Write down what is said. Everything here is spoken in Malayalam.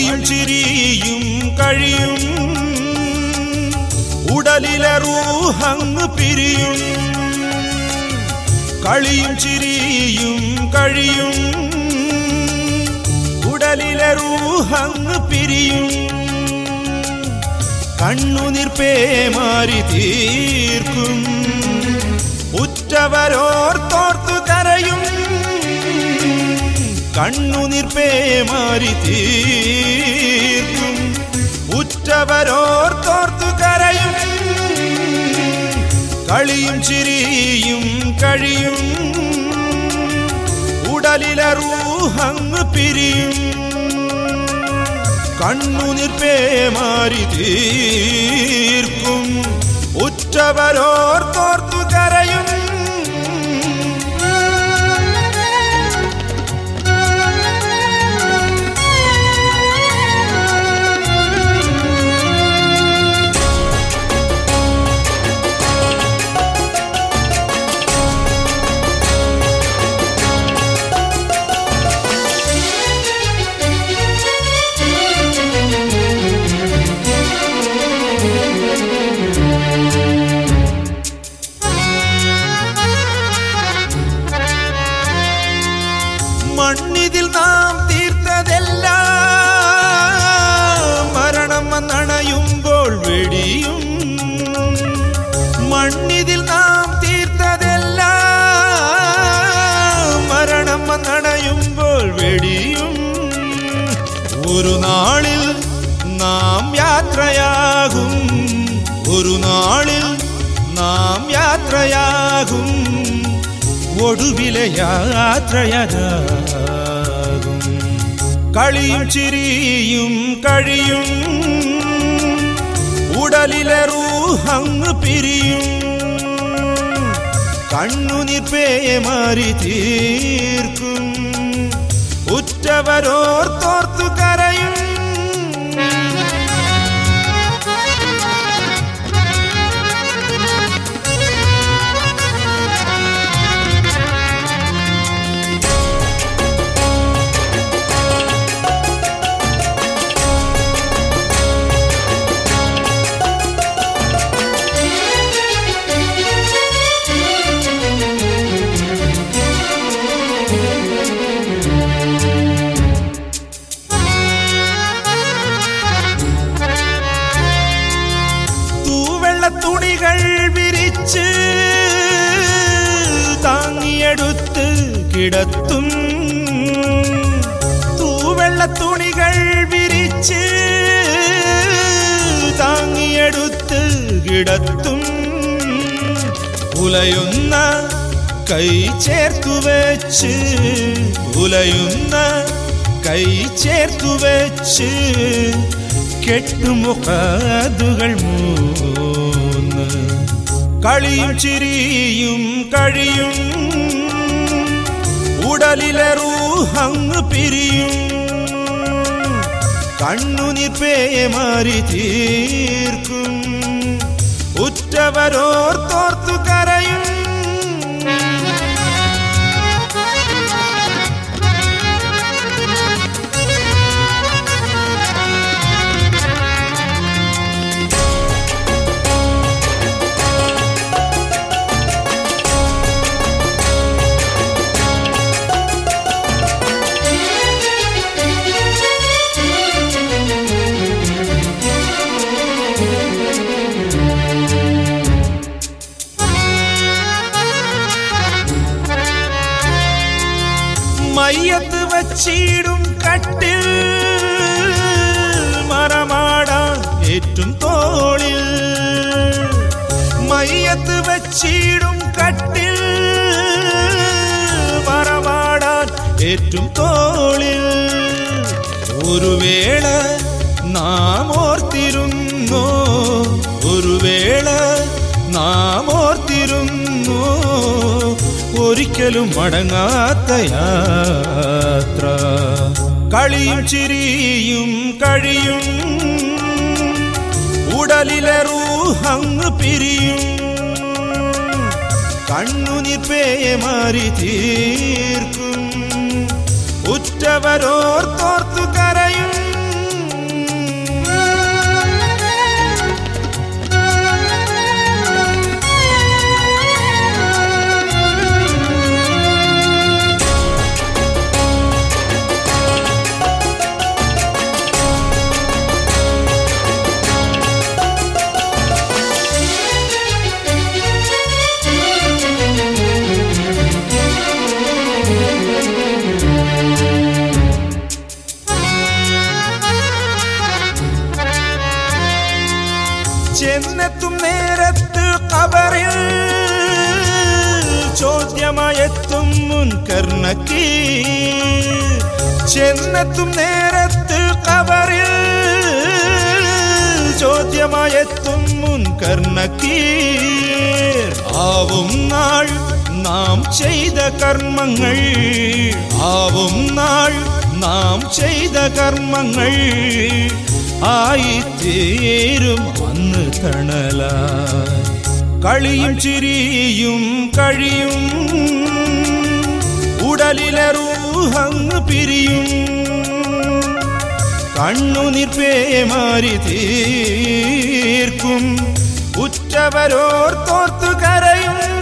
കളിയും ചിരിയും കഴിയും ഉടലിലെ റൂഹങ്ങ് പിരിയും കളിയും ചിരിയും കഴിയും ഉടലിലെ റൂഹങ്ങ് പിരിയും കണ്ണുനിർപ്പേ മാറി തീർക്കും ഉറ്റവരോർത്തോർത്തു കരയും കണ്ണുനിർപ്പേ മാറി തീർക്കും ഉറ്റവരോർത്തോർത്തു കരയും കളിയും ചിരിയും കഴിയും ഉടലിലെ റൂഹങ്ങ് പിരിയും കണ്ണുനിർപ്പേ മാറി തീർക്കും ഉറ്റവരോർത്തോർത്തു കരയും മണ്ണിതിൽ നാം തീർത്തതെല്ലാം മരണം വന്നണയുമ്പോൾ വെടിയും മണ്ണിതിൽ നാം തീർത്തതെല്ലാം മരണം വന്നണയുമ്പോൾ വെടിയും ഒരു നാളിൽ നാം യാത്രയാകും ഒരു നാളിൽ നാം യാത്രയാകും ഒടുവിലെ യാത്രയതാകും കളിയും ചിരിയും കഴിയും ഉടലിലെ റൂഹങ്ങ് പിരിയും കണ്ണുനിർപ്പേ മാറി തീർക്കും ഉറ്റവരോർത്തോർത്തു കരയും തൂവെള്ള തുണികൾ വിരിച്ച് താങ്ങിയെടുത്ത് കിടത്തും തൂവെള്ള തുണികൾ വിരിച്ച് താങ്ങിയെടുത്ത് കിടത്തും ഉലയുന്ന കൈ ചേർത്തു വെച്ച് ഉലയുന്ന കൈ ചേർത്തു വെച്ച് കെട്ടുമുഖതുകൾ മൂന്ന് കളിയും ചിരിയും കഴിയും ഉടലിലെ റൂഹങ്ങ് പിരിയും കണ്ണുനിർപ്പേ മാറി തീർക്കും ഉറ്റവരോർത്തോർത്തു കരയും മയ്യത്ത് വച്ചിടും കട്ടിൽ മറമാടാൻ ഏറ്റും തോളിൽ മയ്യത്ത് വച്ചിടും കട്ടിൽ മറമാടാൻ ഏറ്റും തോളിൽ ഒരു വേള നാം ഓർത്തിരുന്നു ഒരു വേള നാം ഓർത്തിരുന്നു ഒരിക്കലും മടങ്ങാത്ത യാത്ര കളിയും ചിരിയും കഴിയും ഉടലിലെ റൂഹങ്ങ് പിരിയും കണ്ണുനിർപ്പേ മാറി തീർക്കും ഉറ്റവരോർത്തോർത്തു കരയും കബറിൽ ചോദ്യമായെത്തും മുൻകർണക്കി ചെന്നെത്തും നേരത്ത് കബറിൽ ചോദ്യമായെത്തും മുൻകർണക്കി ആവും നാൾ നാം ചെയ്ത കർമ്മങ്ങൾ ആവും നാൾ നാം ചെയ്ത കർമ്മങ്ങൾ ആയിത്തീരും അന്ന് തണലായി കളിയും ചിരിയും കഴിയും ഉടലിലെ റൂഹങ്ങ് പിരിയും കണ്ണുനീർ പേമാരി തീർക്കും ഉറ്റവരോർ തോർത്തു കരയും